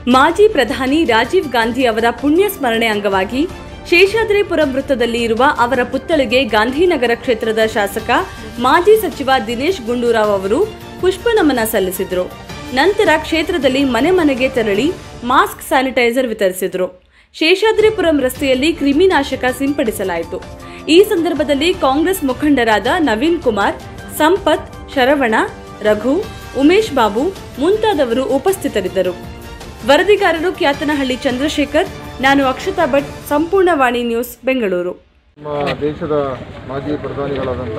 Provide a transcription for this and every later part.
ಮಾಜಿ ಪ್ರಧಾನಿ ರಾಜೀವ್ ಗಾಂಧಿ ಅವರ ಪುಣ್ಯ ಸ್ಮರಣೆ ಅಂಗವಾಗಿ ಶೇಷಾದ್ರಿಪುರಂ ವೃತ್ತದಲ್ಲಿ ಇರುವ ಅವರ ಪುತ್ಥಳಿಗೆ ಗಾಂಧಿನಗರ ಕ್ಷೇತ್ರದ ಶಾಸಕ ಮಾಜಿ ಸಚಿವ ದಿನೇಶ್ ಗುಂಡೂರಾವ್ ಅವರು ಪುಷ್ಪ ನಮನ ಸಲ್ಲಿಸಿದರು ನಂತರ ಕ್ಷೇತ್ರದಲ್ಲಿ ಮನೆ ಮನೆಗೆ ತೆರಳಿ ಮಾಸ್ಕ್ ಸ್ಯಾನಿಟೈಸರ್ ವಿತರಿಸಿದರು ಶೇಷಾದ್ರಿಪುರಂ ರಸ್ತೆಯಲ್ಲಿ ಕ್ರಿಮಿನಾಶಕ ಸಿಂಪಡಿಸಲಾಯಿತು ಈ ಸಂದರ್ಭದಲ್ಲಿ ಕಾಂಗ್ರೆಸ್ ಮುಖಂಡರಾದ ನವೀನ್ ಕುಮಾರ್ ಸಂಪತ್ ಶರವಣ ರಘು ಉಮೇಶ್ ಬಾಬು ಮುಂತಾದವರು ಉಪಸ್ಥಿತರಿದ್ದರು ವರದಿಗಾರರು ಕ್ಯಾತನಹಳ್ಳಿ ಚಂದ್ರಶೇಖರ್ ನಾನು ಅಕ್ಷತಾ ಭಟ್ ಸಂಪೂರ್ಣ ವಾಣಿ ನ್ಯೂಸ್ ಬೆಂಗಳೂರು ನಮ್ಮ ದೇಶದ ಮಾಜಿ ಪ್ರಧಾನಿಗಳಾದಂಥ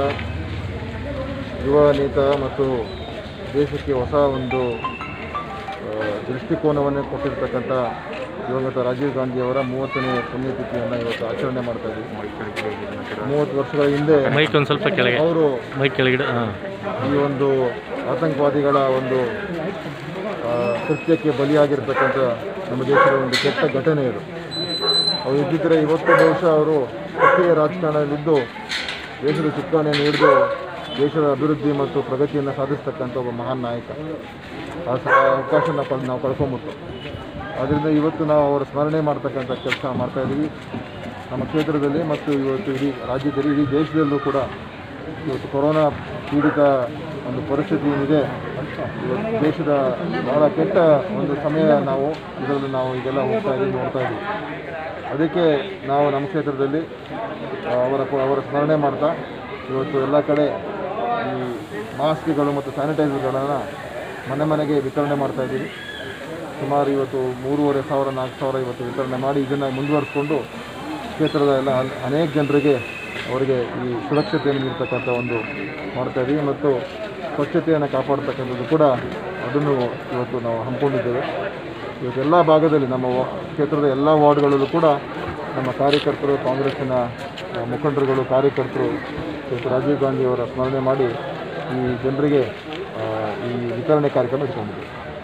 ಯುವ ನೇತ ಮತ್ತು ದೇಶಕ್ಕೆ ಹೊಸ ಒಂದು ಆ, ದೃಷ್ಟಿಕೋನವನ್ನು ಕೊಟ್ಟಿರ್ತಕ್ಕಂಥ ದಿವಂಗತ ರಾಜೀವ್ ಗಾಂಧಿಯವರ ಮೂವತ್ತನೇ ಪುಣ್ಯತಿಥಿಯನ್ನು ಇವತ್ತು ಆಚರಣೆ ಮಾಡ್ತಾ ಇದ್ದೀವಿ ಮೂವತ್ತು ವರ್ಷಗಳ ಹಿಂದೆ ಮೈಕ್ ಒಂದು ಸ್ವಲ್ಪ ಕೆಳಗೆ ಅವರು ಮೈಕ್ ಕೆಳಗಡೆ ಹಾಂ ಈ ಒಂದು ಆತಂಕವಾದಿಗಳ ಒಂದು ಆ, ಕೃತ್ಯಕ್ಕೆ ಬಲಿಯಾಗಿರ್ತಕ್ಕಂಥ ನಮ್ಮ ದೇಶದ ಒಂದು ಕೆಟ್ಟ ಘಟನೆ ಇದು ಅವರು ಇದ್ದಿದ್ದರೆ ಇವತ್ತು ಬಹುಶಃ ಅವರು ಸಕ್ರಿಯ ರಾಜಕಾರಣದಲ್ಲಿದ್ದು ದೇಶದ ಚುಕ್ಕಾಣಿಯನ್ನು ಹಿಡಿದು ದೇಶದ ಅಭಿವೃದ್ಧಿ ಮತ್ತು ಪ್ರಗತಿಯನ್ನು ಸಾಧಿಸ್ತಕ್ಕಂಥ ಒಬ್ಬ ಮಹಾನ್ ನಾಯಕ ಆ ಸ- ಆ ಅವಕಾಶನ ಪಡ್ ನಾವು ಕಳ್ಕೊಂಬಿಟ್ಟು ಆದ್ದರಿಂದ ಇವತ್ತು ನಾವು ಅವರ ಸ್ಮರಣೆ ಮಾಡ್ತಕ್ಕಂಥ ಕೆಲಸ ಮಾಡ್ತಾ ಇದ್ದೀವಿ ನಮ್ಮ ಕ್ಷೇತ್ರದಲ್ಲಿ ಮತ್ತು ಇವತ್ತು ಇಡೀ ರಾಜ್ಯದಲ್ಲಿ ಇಡೀ ದೇಶದಲ್ಲೂ ಕೂಡ ಇವತ್ತು ಕೊರೋನಾ ಪೀಡಿತ ಒಂದು ಪರಿಸ್ಥಿತಿ ಏನಿದೆ ಇವತ್ತು ದೇಶದ ಬಹಳ ಕೆಟ್ಟ ಒಂದು ಸಮಯ ನಾವು ಇದರಲ್ಲಿ ನಾವು ಈಗೆಲ್ಲ ಹೋಗ್ತಾ ಇದ್ದೀವಿ ನೋಡ್ತಾ ಇದ್ದೀವಿ ಅದಕ್ಕೆ ನಾವು ನಮ್ಮ ಕ್ಷೇತ್ರದಲ್ಲಿ ಆ, ಅವರ ಅವರ ಸ್ಮರಣೆ ಮಾಡ್ತಾ ಇವತ್ತು ಎಲ್ಲ ಕಡೆ ಈ ಮಾಸ್ಕ್ಗಳು ಮತ್ತು ಸ್ಯಾನಿಟೈಸರ್ಗಳನ್ನು ಮನೆ ಮನೆಗೆ ವಿತರಣೆ ಮಾಡ್ತಾ ಇದ್ದೀವಿ ಸುಮಾರು ಇವತ್ತು ಮೂರುವರೆ ಸಾವಿರ ನಾಲ್ಕು ಸಾವಿರ ಇವತ್ತು ವಿತರಣೆ ಮಾಡಿ ಇದನ್ನು ಮುಂದುವರಿಸ್ಕೊಂಡು ಕ್ಷೇತ್ರದ ಎಲ್ಲ ಅನ್- ಅನೇಕ ಜನರಿಗೆ ಅವರಿಗೆ ಈ ಸುರಕ್ಷತೆಯನ್ನು ನೀಡ್ತಕ್ಕಂಥ ಒಂದು ಮಾಡ್ತಾ ಇದ್ದೀವಿ ಮತ್ತು ಸ್ವಚ್ಛತೆಯನ್ನು ಕಾಪಾಡ್ತಕ್ಕಂಥದ್ದು ಕೂಡ ಅದನ್ನು ಇವತ್ತು ನಾವು ಹಮ್ಮಿಕೊಂಡಿದ್ದೇವೆ ಇವತ್ತು ಎಲ್ಲ ಭಾಗದಲ್ಲಿ ನಮ್ಮ ವಾ- ಕ್ಷೇತ್ರದ ಎಲ್ಲ ವಾರ್ಡ್ಗಳಲ್ಲೂ ಕೂಡ ನಮ್ಮ ಕಾರ್ಯಕರ್ತರು ಕಾಂಗ್ರೆಸ್ಸಿನ ಆ, ಮುಖಂಡರುಗಳು ಕಾರ್ಯಕರ್ತರು ಇವತ್ತು ರಾಜೀವ್ ಗಾಂಧಿಯವರ ಸ್ಮರಣೆ ಮಾಡಿ ಈ ಜನರಿಗೆ ಆ, ಈ ವಿತರಣೆ ಕಾರ್ಯಕ್ರಮ ಇಟ್ಕೊಂಡಿದ್ದೇವೆ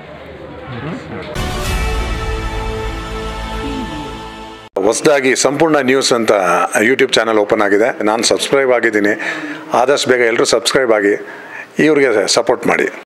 ಹೊಸದಾಗಿ ಸಂಪೂರ್ಣ ನ್ಯೂಸ್ ಅಂತ ಯೂಟ್ಯೂಬ್ ಚಾನಲ್ ಓಪನ್ ಆಗಿದೆ ನಾನು ಸಬ್ಸ್ಕ್ರೈಬ್ ಆಗಿದ್ದೀನಿ ಆದಷ್ಟು ಬೇಗ ಎಲ್ಲರೂ ಸಬ್ಸ್ಕ್ರೈಬ್ ಆಗಿ ಇವ್ರಿಗೆ ಸಪೋರ್ಟ್ ಮಾಡಿ